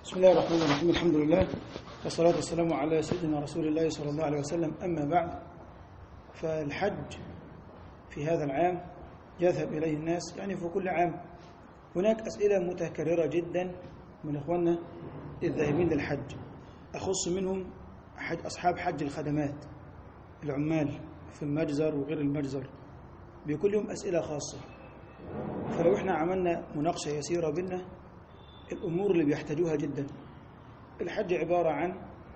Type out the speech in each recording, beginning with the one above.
بسم الله الرحمن الرحيم الحمد لله والصلاة والسلام على سيدنا رسول الله صلى الله عليه وسلم أما بعد فالحج في هذا العام يذهب إليه الناس يعني في كل عام هناك أسئلة متكررة جدا من إخواننا الذاهبين للحج أخص منهم حج أصحاب حج الخدمات العمال في المجزر وغير المجزر بيكون لهم أسئلة خاصة فلو احنا عملنا مناقشة يسيرة بينا الأمور اللي بيحتاجوها جدا الحج عبارة عن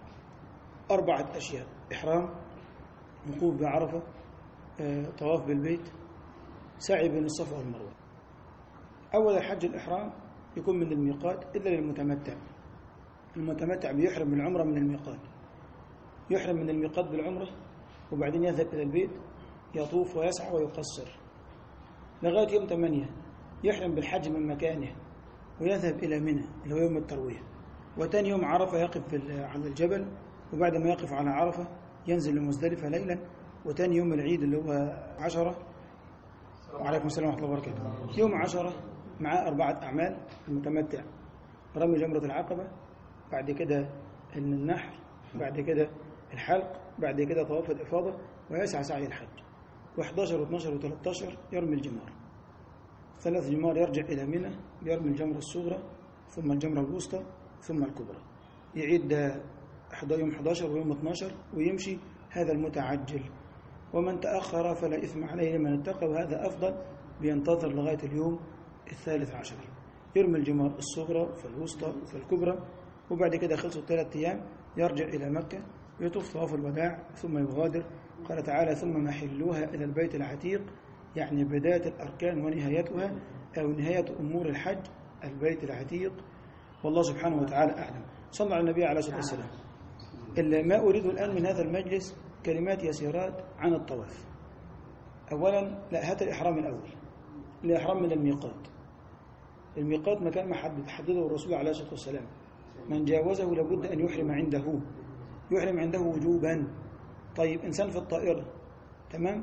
أربعة أشياء إحرام وقوف بعرفة آه، طواف بالبيت سعي بين الصفا والمروة أول الحج الإحرام يكون من الميقات إلا للمتمتع المتمتع بيحرم بالعمرة من الميقات يحرم من الميقات بالعمرة وبعدين يذهب إلى البيت يطوف ويسعى ويقصر لغاية يوم 8 يحرم بالحج من مكانه ويذهب إلى منى اللي هو يوم التروية وتاني يوم عرفة يقف في على الجبل وبعد ما يقف على عرفة ينزل لمزدلفة ليلا وتاني يوم العيد اللي هو عشرة وعليكم السلام ورحمة الله وبركاته يوم عشرة معاه أربعة أعمال المتمتع رمي جمرة العقبة بعد كده النحر بعد كده الحلق بعد كده طواف الإفاضة ويسعى سعي الحج و11 و12 و13 يرمي الجمار ثلاث جمار يرجع إلى منى يرمي الجمرة الصغرى ثم الجمرة الوسطى ثم الكبرى يعيد يوم 11 ويوم 12 ويمشي هذا المتعجل ومن تأخر فلا إثم عليه لمن اتقى وهذا أفضل بينتظر لغاية اليوم الثالث عشر يرمي الجمار الصغرى فالوسطى فالكبرى وبعد كده خلصوا ثلاث أيام يرجع إلى مكة يطوف طواف الوداع ثم يغادر قال تعالى ثم محلوها إلى البيت العتيق يعني بداية الأركان ونهايتها أو نهاية أمور الحج البيت العتيق والله سبحانه وتعالى أعلم صلى على النبي عليه الصلاة والسلام اللي ما أريده الآن من هذا المجلس كلمات يسيرات عن الطواف أولا لا هات الإحرام الأول الإحرام من الميقات الميقات مكان محدد حدده الرسول عليه الصلاة والسلام من جاوزه لابد أن يحرم عنده يحرم عنده وجوبا طيب إنسان في الطائرة تمام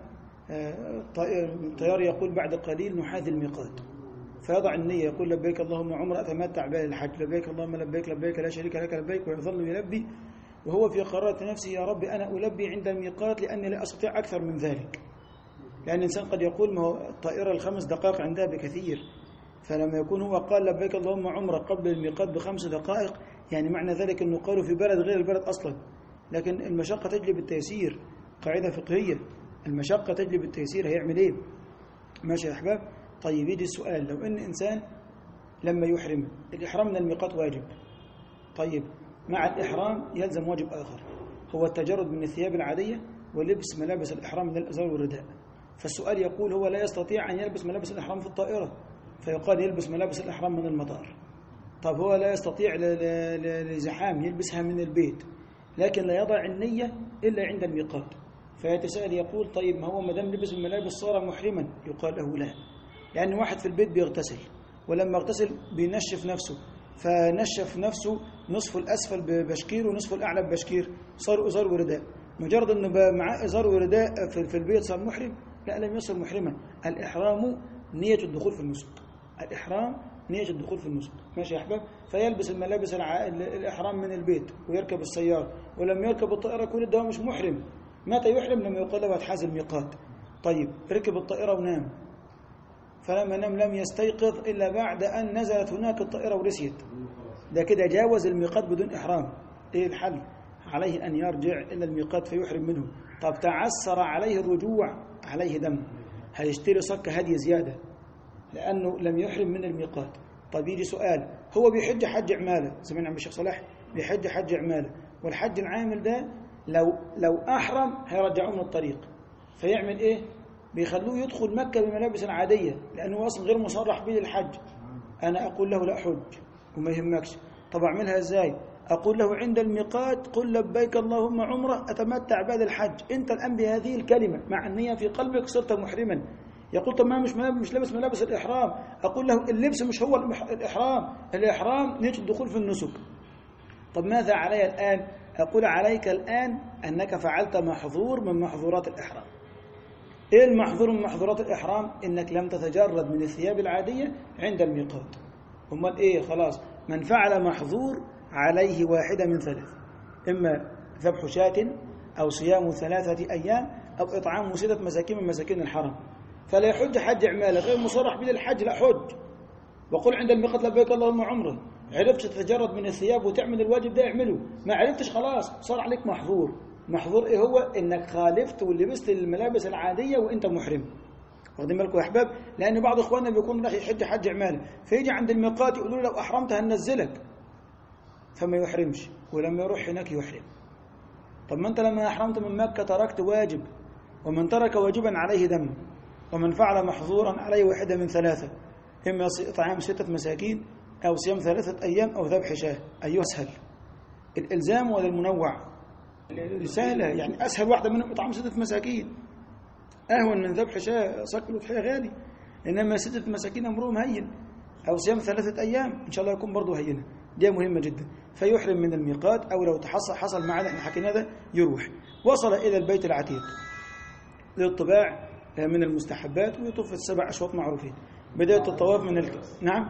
الطيار يقول بعد قليل نحاذي الميقات فيضع النية يقول لبيك اللهم عمر أتمتع بها الحج لبيك اللهم لبيك لبيك لا شريك لك لبيك ويظل يلبي وهو في قرارة نفسه يا رب أنا ألبي عند الميقات لأني لا أستطيع أكثر من ذلك لأن الإنسان قد يقول ما هو الطائرة الخمس دقائق عندها بكثير فلما يكون هو قال لبيك اللهم عمرة قبل الميقات بخمس دقائق يعني معنى ذلك أنه قالوا في بلد غير البلد أصلا لكن المشقة تجلب التيسير قاعدة فقهية المشقة تجلب التيسير هيعمل ايه ماشي يا احباب طيب يجي السؤال لو ان انسان لما يحرم الاحرام من الميقات واجب طيب مع الاحرام يلزم واجب اخر هو التجرد من الثياب العاديه ولبس ملابس الاحرام من الازار والرداء فالسؤال يقول هو لا يستطيع ان يلبس ملابس الاحرام في الطائره فيقال يلبس ملابس الاحرام من المطار طب هو لا يستطيع لزحام يلبسها من البيت لكن لا يضع النيه الا عند الميقات فيتساءل يقول طيب ما هو ما دام لبس الملابس صار محرما يقال له لا لأن واحد في البيت بيغتسل ولما اغتسل بينشف نفسه فنشف نفسه نصف الأسفل ببشكير ونصف الأعلى ببشكير صار إزار ورداء مجرد أنه معاه إزار ورداء في البيت صار محرم لا لم يصل محرما الإحرام نية الدخول في النسك الإحرام نية الدخول في النسك ماشي يا أحباب فيلبس الملابس الع... الإحرام من البيت ويركب السيارة ولما يركب الطائرة كل ده مش محرم متى يحرم لما يقال له هتحاز الميقات طيب ركب الطائرة ونام فلما نام لم يستيقظ إلا بعد أن نزلت هناك الطائرة ورسيت ده كده جاوز الميقات بدون إحرام إيه الحل عليه أن يرجع إلى الميقات فيحرم منه طب تعسر عليه الرجوع عليه دم هيشتري صك هدي زيادة لأنه لم يحرم من الميقات طب يجي سؤال هو بيحج حج عمالة سمعنا عن الشيخ صلاح بيحج حج عمالة والحج العامل ده لو لو احرم هيرجعوه من الطريق فيعمل ايه بيخلوه يدخل مكه بملابس عاديه لانه اصلا غير مصرح به للحج انا اقول له لا حج وما يهمكش طب اعملها ازاي اقول له عند الميقات قل لبيك اللهم عمره اتمتع بعد الحج انت الان بهذه الكلمه مع النيه في قلبك صرت محرما يقول طب ما مش مش لابس ملابس الاحرام اقول له اللبس مش هو الاحرام الاحرام نيه الدخول في النسك طب ماذا علي الان أقول عليك الآن أنك فعلت محظور من محظورات الإحرام إيه المحظور من محظورات الإحرام إنك لم تتجرد من الثياب العادية عند الميقات أمال إيه خلاص من فعل محظور عليه واحدة من ثلاث إما ذبح شاة أو صيام ثلاثة أيام أو إطعام ستة مساكين من مساكين الحرم فلا يحج حج عمالة غير مصرح به للحج لا حج وقل عند الميقات لبيك اللهم عمره عرفت تتجرد من الثياب وتعمل الواجب ده اعمله ما عرفتش خلاص صار عليك محظور محظور ايه هو انك خالفت ولبست الملابس العاديه وانت محرم واخدين بالكم يا احباب لان بعض اخواننا بيكون راح يحج حج عماله فيجي عند الميقات يقولوا له لو احرمت هننزلك فما يحرمش ولما يروح هناك يحرم طب ما انت لما احرمت من مكه تركت واجب ومن ترك واجبا عليه دم ومن فعل محظورا عليه واحده من ثلاثه اما اطعام سته مساكين او صيام ثلاثه ايام او ذبح شاه ايها اسهل الالزام ولا المنوع سهله يعني اسهل واحده منهم اطعام سته مساكين اهون من ذبح شاه صك الاضحيه غالي انما سته مساكين امرهم هين او صيام ثلاثه ايام ان شاء الله يكون برضه هينه دي مهمه جدا فيحرم من الميقات او لو تحصل حصل معنا احنا حكينا ده يروح وصل الى البيت العتيق للطباع من المستحبات ويطوف السبع اشواط معروفين بدايه الطواف من الك... نعم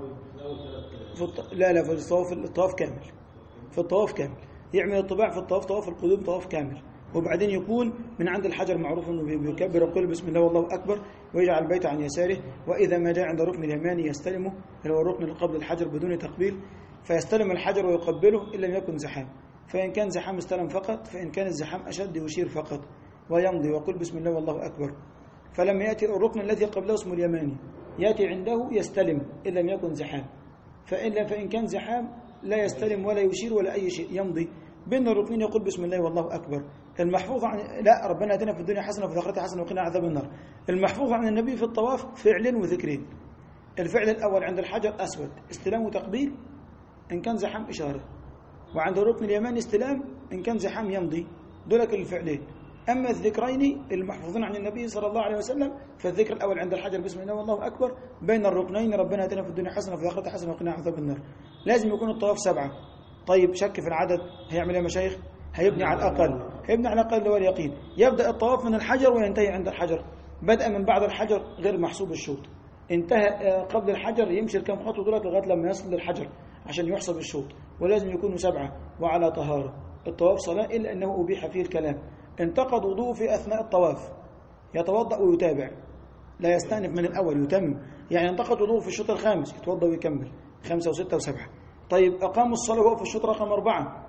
في الط... لا لا في الطواف الطواف كامل في الطواف كامل يعمل الطباع في الطواف طواف القدوم طواف كامل وبعدين يكون من عند الحجر معروف انه بيكبر ويقول بسم الله والله اكبر ويجعل البيت عن يساره واذا ما جاء عند الركن اليماني يستلمه اللي هو الركن اللي قبل الحجر بدون تقبيل فيستلم الحجر ويقبله ان لم يكن زحام فان كان زحام استلم فقط فان كان الزحام اشد يشير فقط ويمضي ويقول بسم الله والله اكبر فلما ياتي الركن الذي قبله اسمه اليماني ياتي عنده يستلم ان لم يكن زحام فإن فإن كان زحام لا يستلم ولا يشير ولا أي شيء يمضي بين الركنين يقول بسم الله والله أكبر المحفوظ عن لا ربنا اتنا في الدنيا حسنه وفي الاخره حسنه وقنا عذاب النار المحفوظ عن النبي في الطواف فعل وذكرين الفعل الاول عند الحجر اسود استلام وتقبيل ان كان زحام اشاره وعند الركن اليماني استلام ان كان زحام يمضي دولك الفعلين اما الذكرين المحفوظين عن النبي صلى الله عليه وسلم فالذكر الاول عند الحجر بسم الله والله اكبر بين الركنين ربنا اتنا في الدنيا حسنه وفي الاخره حسنه وقنا عذاب النار لازم يكون الطواف سبعه طيب شك في العدد هيعمل ايه يا مشايخ هيبني على الأقل هيبني على الأقل اللي هو اليقين يبدأ الطواف من الحجر وينتهي عند الحجر بدأ من بعد الحجر غير محسوب الشوط انتهى قبل الحجر يمشي الكام خطوة دولت لغاية لما يصل للحجر عشان يحسب الشوط ولازم يكونوا سبعة وعلى طهارة الطواف صلاة إلا أنه أبيح فيه الكلام انتقد وضوءه في أثناء الطواف يتوضأ ويتابع لا يستأنف من الأول يتم يعني انتقد وضوءه في الشوط الخامس يتوضأ ويكمل خمسة وستة وسبعة طيب أقاموا الصلاة وهو في الشوط رقم أربعة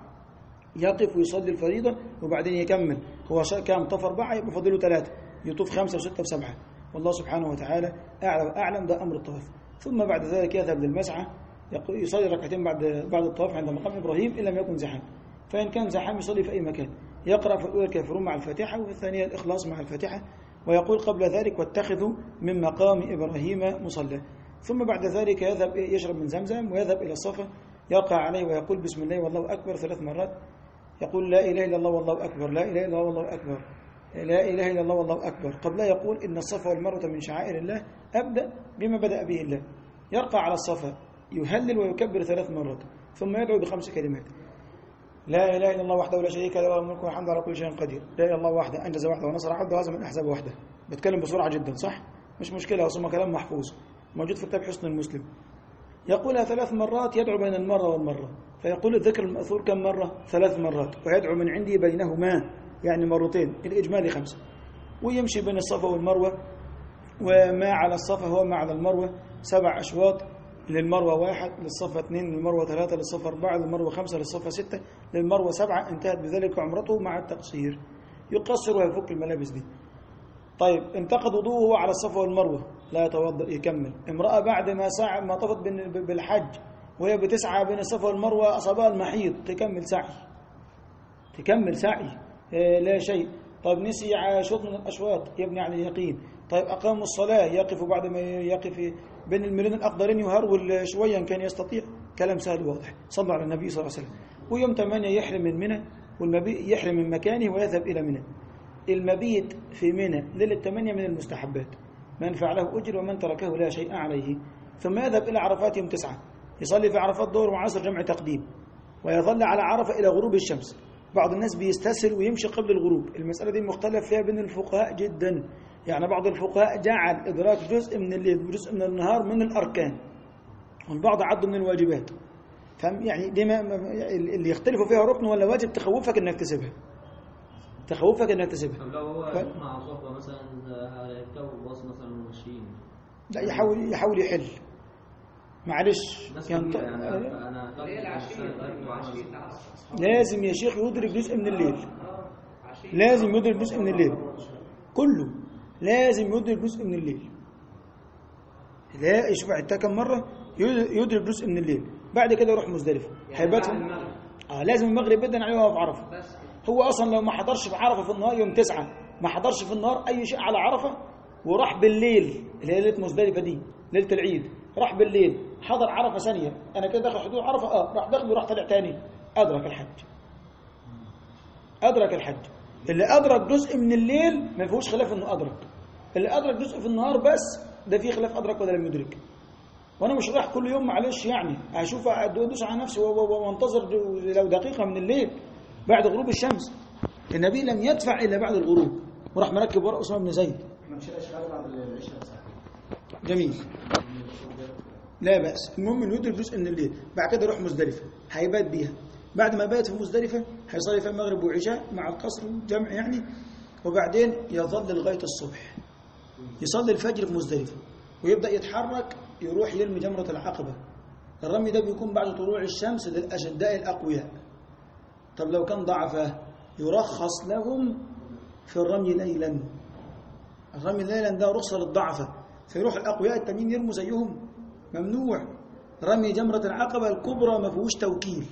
يقف ويصلي الفريضة وبعدين يكمل هو كام طاف أربعة يبقى فاضله ثلاثة يطوف خمسة وستة وسبعة والله سبحانه وتعالى أعلى وأعلم ده أمر الطواف ثم بعد ذلك يذهب للمسعى يصلي ركعتين بعد بعد الطواف عند مقام إبراهيم إن لم يكن زحام فإن كان زحام يصلي في أي مكان يقرأ في الأولى الكافرون مع الفاتحة وفي الثانية الإخلاص مع الفاتحة ويقول قبل ذلك واتخذوا من مقام إبراهيم مصلى ثم بعد ذلك يذهب يشرب من زمزم ويذهب إلى الصفا يقع عليه ويقول بسم الله والله أكبر ثلاث مرات يقول لا إله إلا الله والله أكبر لا إله إلا الله والله أكبر لا إله إلا الله والله أكبر قبل لا يقول إن الصفا والمروة من شعائر الله أبدأ بما بدأ به الله يرقى على الصفا يهلل ويكبر ثلاث مرات ثم يدعو بخمس كلمات لا إله إلا الله وحده لا شريك له الملك والحمد على كل شيء قدير لا إله إلا الله وحده أنجز وحده ونصر عبده وهزم الأحزاب وحده بتكلم بسرعة جدا صح مش مشكلة ثم كلام محفوظ موجود في كتاب حسن المسلم يقولها ثلاث مرات يدعو بين المرة والمرة فيقول الذكر المأثور كم مرة ثلاث مرات ويدعو من عندي بينهما يعني مرتين الإجمالي خمسة ويمشي بين الصفا والمروة وما على الصفا هو ما على المروة سبع أشواط للمروة واحد للصفا اثنين للمروة ثلاثة للصفا أربعة للمروة خمسة للصفا ستة للمروة سبعة انتهت بذلك عمرته مع التقصير يقصر ويفك الملابس دي طيب انتقد وضوءه على الصفا والمروة لا يتوضأ يكمل امرأة بعد ما سعى ما طفت بالحج وهي بتسعى بين الصفا والمروة أصابها المحيض تكمل سعي تكمل سعي إيه لا شيء طيب نسي شوط من الأشواط يبني على اليقين طيب أقاموا الصلاة يقف بعد ما يقف بين الملين الأخضرين يهرول شويا كان يستطيع كلام سهل واضح صلى على النبي صلى الله عليه وسلم ويوم 8 يحرم من منى والمبيت يحرم من مكانه ويذهب إلى منى المبيت في منى ليلة 8 من المستحبات من فعله أجر ومن تركه لا شيء عليه ثم يذهب إلى عرفات يوم تسعة يصلي في عرفات ظهر وعصر جمع تقديم ويظل على عرفة إلى غروب الشمس بعض الناس بيستسهل ويمشي قبل الغروب المسألة دي مختلف فيها بين الفقهاء جدا يعني بعض الفقهاء جعل إدراك جزء من الليل وجزء من النهار من الأركان والبعض عد من الواجبات فاهم يعني دي ما ما- اللي يختلفوا فيها ركن ولا واجب تخوفك انك تسيبها تخوفك انك تسيبها طب لو هو ف- مع صحبة مثلا هيركبوا باص مثلا وماشيين لا يحاول يحاول يحل معلش ناس ينط... كبيرة يعني أنا أنا اللي هي العشية طيب وعشية لازم يا شيخ يدرك جزء من الليل لازم يدرك جزء من الليل كله لازم يدرك جزء من الليل لا يشوف عدتها كم مرة يدرك جزء من الليل بعد كده يروح مزدلفة هيبات اه لازم المغرب بدنا عليه وهو في عرفة بس هو اصلا لو ما حضرش في عرفه في النهار يوم تسعة ما حضرش في النهار اي شيء على عرفه وراح بالليل اللي هي ليله مزدلفه دي ليله العيد راح بالليل حضر عرفه ثانيه انا كده داخل حدود عرفه اه راح داخل وراح طلع تاني ادرك الحج ادرك الحج اللي ادرك جزء من الليل ما فيهوش خلاف انه ادرك اللي ادرك جزء في النهار بس ده فيه خلاف ادرك ولا لم يدرك وانا مش رايح كل يوم معلش يعني اشوف ادوس على نفسي و- و- وانتظر لو دقيقه من الليل بعد غروب الشمس النبي لم يدفع الا بعد الغروب وراح مركب ورا اسامه بن زيد ما مشيناش غير بعد العشاء بساعة جميل لا باس المهم انه يدرك جزء من الليل بعد كده يروح مزدلفه هيبات بيها بعد ما بات في مزدلفه هيصلي فيها المغرب وعشاء مع القصر والجمع يعني وبعدين يظل لغايه الصبح يصلي الفجر في مزدلفه ويبدا يتحرك يروح يرمي جمره العقبه الرمي ده بيكون بعد طلوع الشمس للاشداء الاقوياء طب لو كان ضعفه يرخص لهم في الرمي ليلا الرمي ليلا ده رخصة للضعفة فيروح الأقوياء التانيين يرموا زيهم ممنوع رمي جمرة العقبة الكبرى ما فيهوش توكيل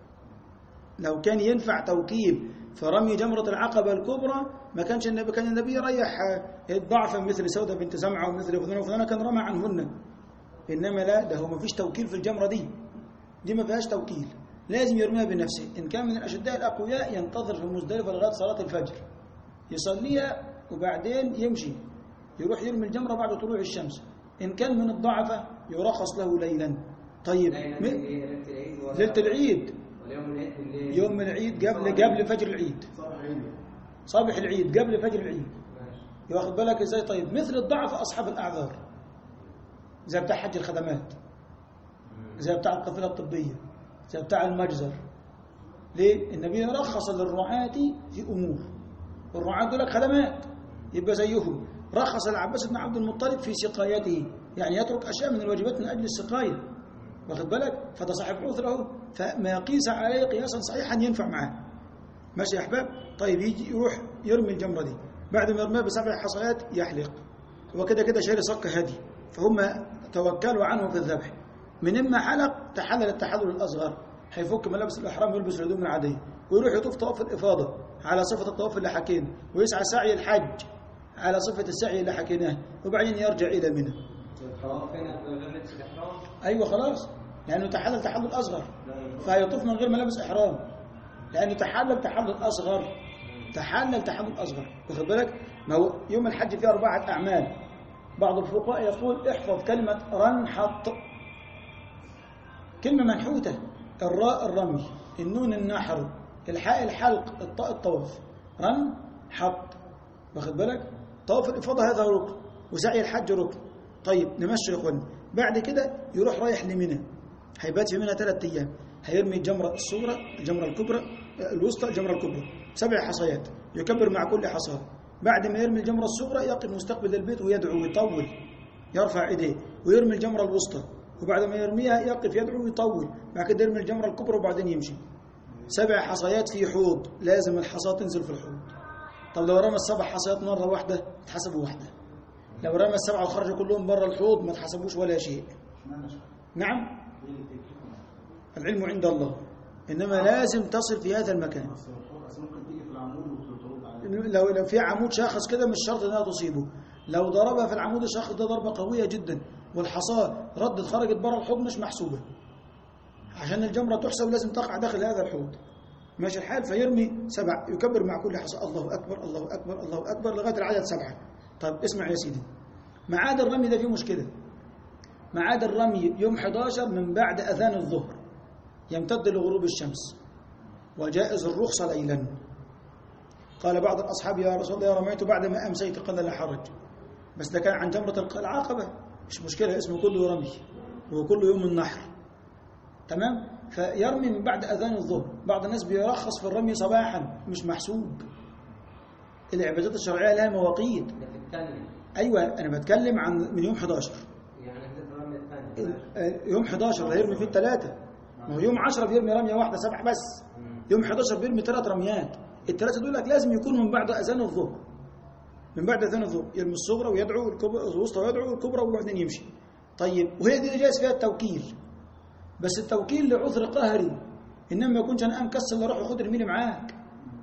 لو كان ينفع توكيل فرمي جمرة العقبة الكبرى ما كانش النبي كان النبي يريح الضعفة مثل سودة بنت زمعة ومثل فلانة وفلانة كان رمى عنهن إنما لا ده هو ما فيش توكيل في الجمرة دي دي ما فيهاش توكيل لازم يرميها بنفسه إن كان من الأشداء الأقوياء ينتظر في مزدلفة لغاية صلاة الفجر يصليها وبعدين يمشي يروح يرمي الجمرة بعد طلوع الشمس إن كان من الضعفة يرخص له ليلا طيب م- ليلة العيد واليوم العيد بالليل يوم العيد قبل قبل فجر العيد صباح عيد صباح العيد قبل فجر العيد ماشي. واخد بالك ازاي طيب مثل الضعف اصحاب الاعذار زي بتاع حج الخدمات زي بتاع القافله الطبيه زي بتاع المجزر ليه النبي رخص للرعاة في امور الرعاة دول خدمات يبقى زيهم رخص العباس بن عبد المطلب في سقايته يعني يترك اشياء من الواجبات من اجل السقايه واخد بالك فده صاحب عذر اهو فما يقيس عليه قياسا صحيحا ينفع معاه ماشي يا احباب طيب يجي يروح يرمي الجمره دي بعد ما يرميها بسبع حصيات يحلق هو كده كده شاري صك هدي فهم توكلوا عنه في الذبح من اما حلق تحلل التحلل الاصغر هيفك ملابس الاحرام ويلبس الهدوم العاديه ويروح يطوف طواف الافاضه على صفه الطواف اللي حكينا ويسعى سعي الحج على صفه السعي اللي حكيناه وبعدين يرجع الى منى الحرام فين غير لبس الإحرام ايوه خلاص لانه تحلل تحلل اصغر فهيطوف من غير ملابس احرام لانه تحلل تحلل اصغر تحلل تحلل اصغر واخد بالك ما هو يوم الحج فيه اربعه اعمال بعض الفقهاء يقول احفظ كلمه رنحط كلمه منحوته الراء الرمي النون النحر الحاء الحلق الطاء الطواف رن حط واخد بالك طواف الافاضه هذا ركن وسعي الحج ركن طيب نمشي يا اخوان بعد كده يروح رايح لمنى هيبات في منى ثلاث ايام هيرمي الجمره الصغرى الجمره الكبرى الوسطى الجمره الكبرى سبع حصيات يكبر مع كل حصاه بعد ما يرمي الجمره الصغرى يقف مستقبل البيت ويدعو ويطول يرفع ايديه ويرمي الجمره الوسطى وبعد ما يرميها يقف يدعو ويطول بعد كده يرمي الجمره الكبرى وبعدين يمشي سبع حصيات في حوض لازم الحصاه تنزل في الحوض طب لو رمى السبع حصيات مره واحده تحسبوا واحده لو رمى السبعه وخرجوا كلهم بره الحوض ما تحسبوش ولا شيء اشمعنى شهر؟ نعم ايه اللي تكلفنا؟ العلم عند الله انما لازم تصل في هذا المكان اصل الحوض اصل ممكن تيجي في العمود وترد عليه لو لو في عمود شاخص كده مش شرط انها تصيبه لو ضربها في العمود الشاخص ده ضربه قويه جدا والحصاه ردت خرجت بره الحوض مش محسوبه عشان الجمره تحسب لازم تقع داخل هذا الحوض ماشي الحال فيرمي سبع يكبر مع كل حصى الله اكبر الله اكبر الله اكبر لغايه العدد سبعه طيب اسمع يا سيدي ميعاد الرمي ده فيه مشكله ميعاد الرمي يوم 11 من بعد اذان الظهر يمتد لغروب الشمس وجائز الرخصه ليلا قال بعض الأصحاب يا رسول الله رميت بعد ما أمسيت قال لا حرج بس ده كان عن جمرة الق- العقبة مش مشكلة اسمه كله رمي هو كله يوم النحر تمام فيرمي من بعد اذان الظهر بعض الناس بيرخص في الرمي صباحا مش محسوب العبادات الشرعيه لها مواقيت ده في الثانية ايوه انا بتكلم عن من يوم 11 يعني انت الرمية الثانية ال- يوم 11 ده يرمي فيه الثلاثه ما هو يوم 10 بيرمي رميه واحده سبع بس يوم 11 بيرمي ثلاث رميات الثلاثه دول لك لازم يكونوا من بعد اذان الظهر من بعد اذان الظهر يرمي الصغرى ويدعو الكبرى الوسطى ويدعو الكبرى وبعدين يمشي طيب وهي دي اللي جايز فيها التوكيل بس التوكيل لعذر قهري انما ما يكونش انا مكسل اروح وخد ارميني معاك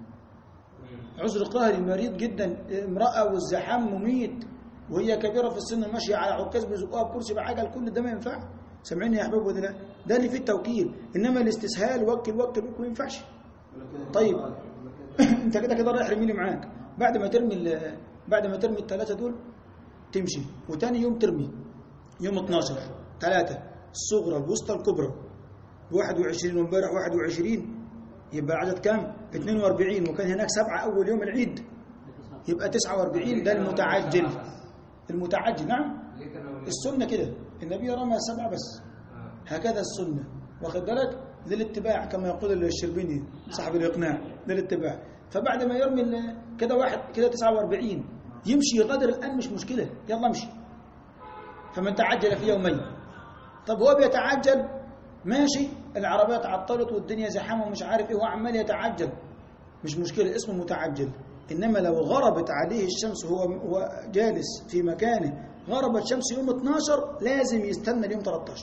عذر قهري مريض جدا امراه والزحام مميت وهي كبيره في السن ماشيه على عكاز بيزقوها بكرسي بعجل كل ده ما ينفع سامعيني يا احباب ولا لا ده اللي فيه التوكيل انما الاستسهال وكل وكل وكل ما ينفعش طيب انت كده كده رايح رميني معاك بعد ما ترمي ال- بعد ما ترمي الثلاثه دول تمشي وتاني يوم ترمي يوم 12 ثلاثه الصغرى الوسطى الكبرى 21 وامبارح 21 يبقى العدد كام 42 وكان هناك سبعه اول يوم العيد يبقى 49 ده المتعجل المتعجل نعم ليه كانوا السنه كده النبي رمى سبعه بس هكذا السنه واخد بالك للاتباع كما يقول الشربيني صاحب الاقناع للاتباع فبعد ما يرمي ال- كده واحد كده 49 يمشي يغادر الان مش مشكله يلا امشي فمن تعجل في يومين طب هو بيتعجل ماشي العربيات عطلت والدنيا زحام ومش عارف ايه هو عمال يتعجل مش مشكله اسمه متعجل انما لو غربت عليه الشمس هو هو جالس في مكانه غربت شمس يوم 12 لازم يستنى اليوم 13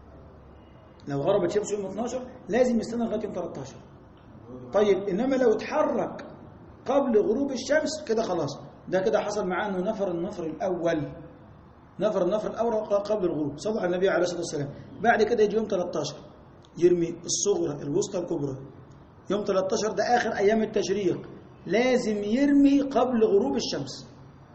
لو غربت شمس يوم 12 لازم يستنى لغايه يوم 13 طيب انما لو اتحرك قبل غروب الشمس كده خلاص ده كده حصل معاه انه نفر النفر الاول نفر النفر الاول قبل الغروب صلى على النبي عليه الصلاه والسلام بعد كده يجي يوم 13 يرمي الصغرى الوسطى الكبرى يوم 13 ده اخر ايام التشريق لازم يرمي قبل غروب الشمس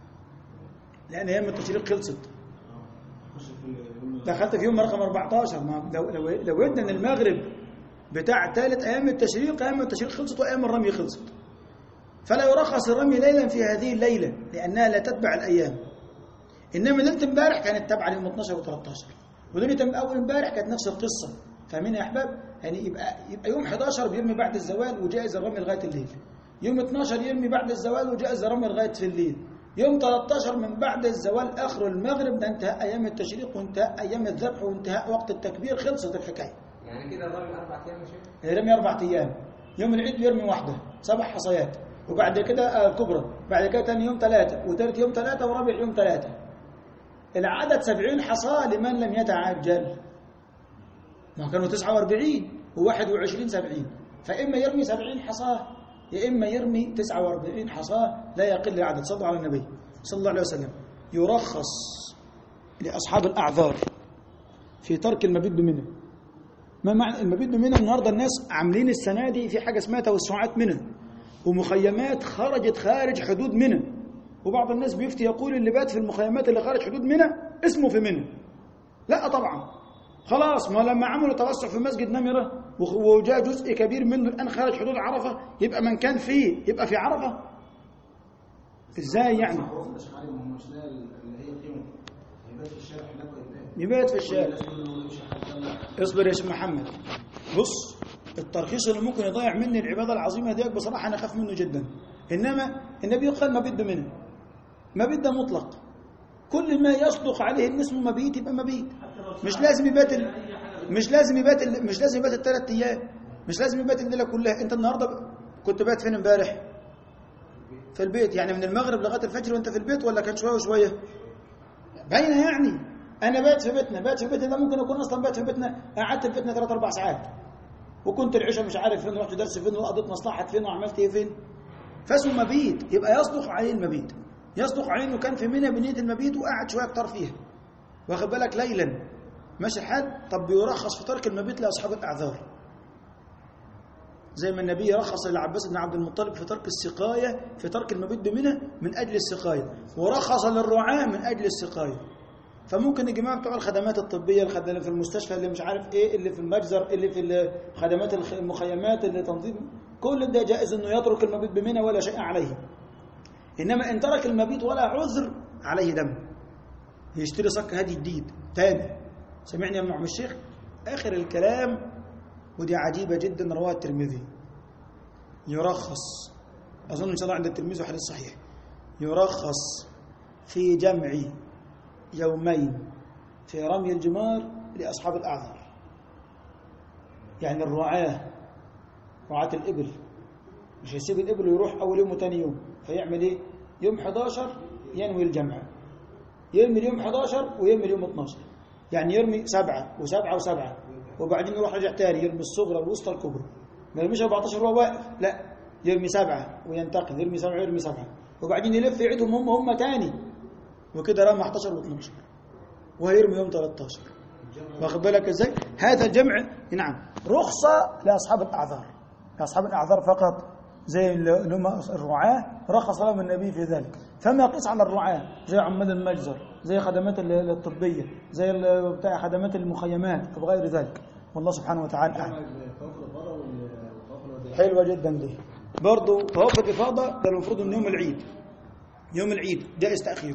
لان ايام التشريق خلصت خش في اليوم دخلت في يوم رقم 14 ما لو لو لو ادى ان المغرب بتاع ثالث ايام التشريق ايام التشريق خلصت وايام الرمي خلصت فلا يرخص الرمي ليلا في هذه الليله لانها لا تتبع الايام انما ليله امبارح كانت تابعه ليوم 12 و13 وليله اول امبارح كانت نفس القصه فاهمين يا احباب يعني يبقى يبقى يوم 11 بيرمي بعد الزوال وجائز الرمي لغايه الليل يوم 12 يرمي بعد الزوال وجائز الرمي لغايه في الليل يوم 13 من بعد الزوال اخر المغرب ده انتهاء ايام التشريق وانتهاء ايام الذبح وانتهاء وقت التكبير خلصت الحكايه يعني كده الرمي اربع ايام يا شيخ يرمي اربع ايام يوم العيد بيرمي واحده سبع حصيات وبعد كده آه، كبرى بعد كده ثاني يوم ثلاثه وثالث يوم ثلاثه ورابع يوم ثلاثه العدد سبعين حصاه لمن لم يتعجل ما كانوا 49 و21 70 فإما يرمي 70 حصاه يا إما يرمي 49 حصاه لا يقل العدد صلوا على النبي صلى الله عليه وسلم يرخص لأصحاب الأعذار في ترك المبيت بمنى ما معنى المبيت بمنى النهارده الناس عاملين السنة دي في حاجة اسمها توسعات منى ومخيمات خرجت خارج حدود منى وبعض الناس بيفتي يقول اللي بات في المخيمات اللي خارج حدود منى اسمه في منى لا طبعا خلاص ما لما عملوا توسع في مسجد نمرة وخ- وجاء جزء كبير منه الآن خارج حدود عرفة يبقى من كان فيه يبقى في عرفة ازاي يعني معروف ده شيخ علي ما هم مش لاقي اللي هي قيمه هيبات في الشارع هناك قدام يبات في الشارع الناس تقول له يمشي حد اصبر يا شيخ محمد بص الترخيص اللي ممكن يضيع مني العبادة العظيمة ديك بصراحة أنا أخاف منه جدا إنما النبي قال مبيت بمنى مبيت ده مطلق كل ما يصدق عليه ان اسمه مبيت يبقى مبيت مش لازم يبات ال... مش لازم يبات ال... مش لازم يبات الثلاث ايام مش لازم يبات الليله كلها انت النهارده ب- كنت بات فين امبارح في البيت يعني من المغرب لغايه الفجر وانت في البيت ولا كان شويه وشويه باينه يعني انا بات في بيتنا بات في بيتنا ده ممكن اكون اصلا بات في بيتنا قعدت في بيتنا ثلاث اربع ساعات وكنت العشاء مش عارف فين رحت درس فين وقضيت مصلحه فين وعملت ايه فين فاسمه مبيت يبقى يصدق عليه المبيت يصدق عليه انه كان في منى بنيه المبيت وقعد شويه اكتر فيها واخد بالك ليلا ماشي حد طب بيرخص في ترك المبيت لاصحاب الاعذار زي ما النبي رخص للعباس بن عبد المطلب في ترك السقايه في ترك المبيت بمنى من اجل السقايه ورخص للرعاة من اجل السقايه فممكن الجماعه بتوع الخدمات الطبيه الخد- اللي في المستشفى اللي مش عارف ايه اللي في المجزر اللي في الخدمات الخ- المخيمات اللي تنظيم كل ده جائز انه يترك المبيت بمنى ولا شيء عليه انما ان ترك المبيت ولا عذر عليه دم يشتري صك هدي جديد تاني سمعني يا ابن عم الشيخ اخر الكلام ودي عجيبة جدا رواه الترمذي يرخص أظن إن شاء الله عند الترمذي حديث صحيح يرخص في جمع يومين في رمي الجمار لأصحاب الأعذار يعني الرعاة رعاة الإبل مش هيسيب الإبل ويروح أول يوم وتاني يوم فيعمل إيه؟ يوم 11 ينوي الجمع يرمي اليوم 11 ويرمي اليوم 12 يعني يرمي سبعة وسبعة وسبعة وبعدين يروح رجع تاني يرمي الصغرى الوسطى الكبرى ما يرميش 14 وهو واقف لا يرمي سبعة وينتقل يرمي سبعة ويرمي سبعة وبعدين يلف يعيدهم هم هم تاني وكده رمى 11 و12 وهيرمي يوم 13 واخد بالك ازاي هذا الجمع نعم رخصة لأصحاب الأعذار لأصحاب الأعذار فقط زي اللي هم الرعاة رخص لهم النبي في ذلك فما يقيس على الرعاة زي عمال المجزر زي خدمات الطبية زي بتاع خدمات المخيمات وغير ذلك والله سبحانه وتعالى أعلم طواف الإفاضة والطواف الوداع حلوة جدا دي برضو طواف الإفاضة ده المفروض إن يوم العيد يوم العيد جائز تأخيره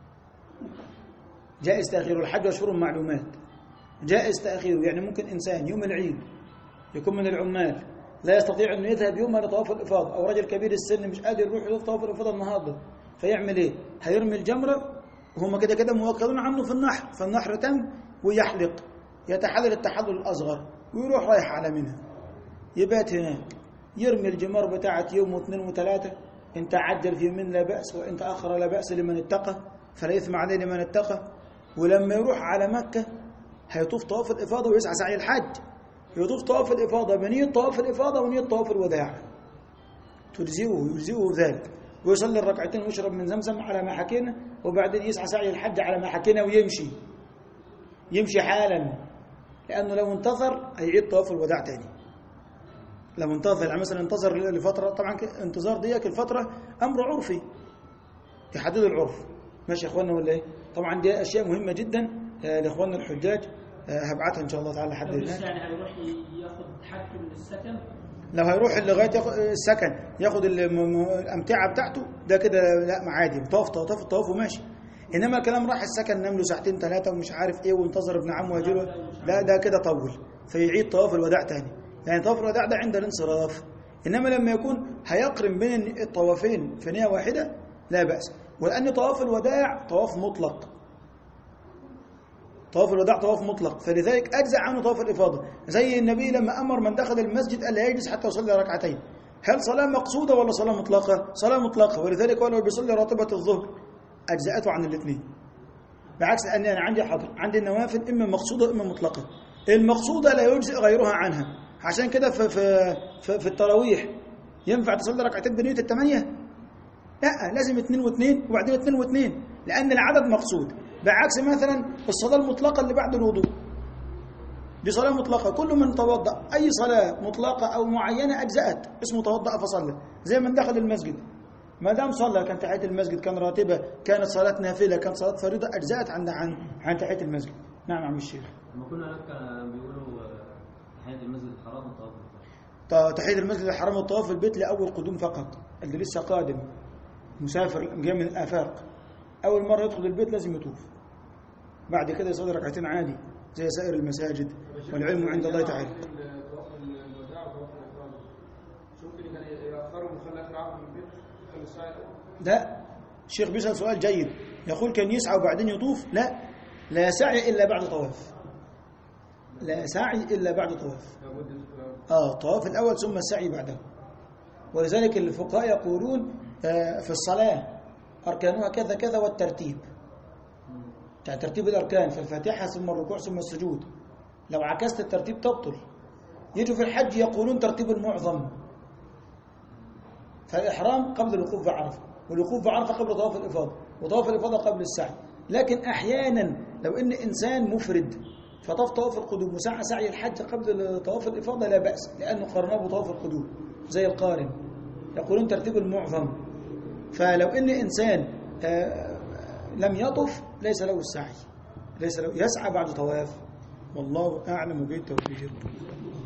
جائز تأخيره الحج أشهر معلومات جائز تأخيره يعني ممكن إنسان يوم العيد يكون من العمال لا يستطيع أنه يذهب يوم لطواف الإفاضة أو رجل كبير السن مش قادر يروح يطوف طواف الإفاضة النهارده فيعمل إيه؟ هيرمي الجمرة وهم كده كده موكلون عنه في النحر فالنحر تم ويحلق يتحلل التحلل الأصغر ويروح رايح على منها يبات هناك يرمي الجمار بتاعت يوم واثنين وثلاثة إن تعجل في يومين لا بأس وإن تأخر لا بأس لمن اتقى فلا إثم عليه لمن اتقى ولما يروح على مكة هيطوف طواف الإفاضة ويسعى سعي الحج يطوف طواف الإفاضة بنية طواف الإفاضة ونية طواف الوداع تجزئه يجزئه ذلك ويصلي الركعتين ويشرب من زمزم على ما حكينا وبعدين يسعى سعي الحج على ما حكينا ويمشي يمشي حالا لأنه لو انتظر هيعيد طواف الوداع تاني لو انتظر يعني مثلا انتظر لفترة طبعا انتظار ديك الفترة أمر عرفي يحدد العرف ماشي يا اخوانا ولا ايه طبعا دي اشياء مهمه جدا آه، لاخواننا الحجاج آه، هبعتها ان شاء الله تعالى لحد طب لسه هناك يعني هيروح ياخد حاجته من السكن لو هيروح لغايه ياخد السكن ياخد الم- م- الامتعه بتاعته ده كده لا ما عادي طاف طاف طاف وماشي انما الكلام راح السكن نام له ساعتين ثلاثه ومش عارف ايه وانتظر ابن عمه يجي له لا ده كده طول فيعيد طواف الوداع تاني يعني طواف الوداع ده عند الانصراف انما لما يكون هيقرن بين الطوافين في نيه واحده لا باس ولان طواف الوداع طواف مطلق طواف الوداع طواف مطلق فلذلك اجزا عنه طواف الافاضه زي النبي لما امر من دخل المسجد الا يجلس حتى يصلي ركعتين هل صلاه مقصوده ولا صلاه مطلقه صلاه مطلقه ولذلك هو لو بيصلي راتبه الظهر اجزاته عن الاثنين بعكس ان انا عندي حاضر عندي النوافل اما مقصوده واما مطلقه المقصوده لا يجزئ غيرها عنها عشان كده في في في, في التراويح ينفع تصلي ركعتين بنيه الثمانيه لا لازم اثنين واثنين وبعدين اثنين واثنين لان العدد مقصود بعكس مثلا الصلاه المطلقه اللي بعد الوضوء دي صلاه مطلقه كل من توضا اي صلاه مطلقه او معينه اجزات اسمه توضا فصلى زي من دخل المسجد ما دام صلى كان تحيه المسجد كان راتبه كانت صلاه نافله كانت صلاه فريضه اجزات عن عن عن تحيه المسجد نعم عم الشيخ لما كنا هناك كان بيقولوا آه، تحية المسجد الحرام والطواف ط- تحيه المسجد الحرام والطواف في البيت لاول قدوم فقط اللي لسه قادم مسافر جاي من الافاق اول مره يدخل البيت لازم يطوف بعد كده يصلي ركعتين عادي زي سائر المساجد والعلم عند الله تعالى طواف الوداع وطواف الافراد شوف اللي كان يأخرهم ويخلي اخر عقد من البيت يخلي الساعه الأول. لا الشيخ بيسأل سؤال جيد يقول كان يسعى وبعدين يطوف لا لا سعي إلا بعد طواف لا سعي إلا بعد طواف لابد يدخل آه طواف الأول ثم السعي بعده ولذلك الفقهاء يقولون آه في الصلاة أركانها كذا كذا والترتيب يعني ترتيب الأركان في الفاتحة ثم الركوع ثم السجود لو عكست الترتيب تبطل يجوا في الحج يقولون ترتيب المعظم فالإحرام قبل الوقوف بعرفة والوقوف بعرفة قبل طواف الإفاضة وطواف الإفاضة قبل السعي لكن أحيانا لو إن إنسان مفرد فطاف طواف القدوم وسعى سعي الحج قبل طواف الإفاضة لا بأس لأنه قرناه بطواف القدوم زي القارن يقولون ترتيب المعظم فلو إن إنسان آه، لم يطف ليس له السعي ليس له يسعى بعد طواف والله أعلم بالتوفيق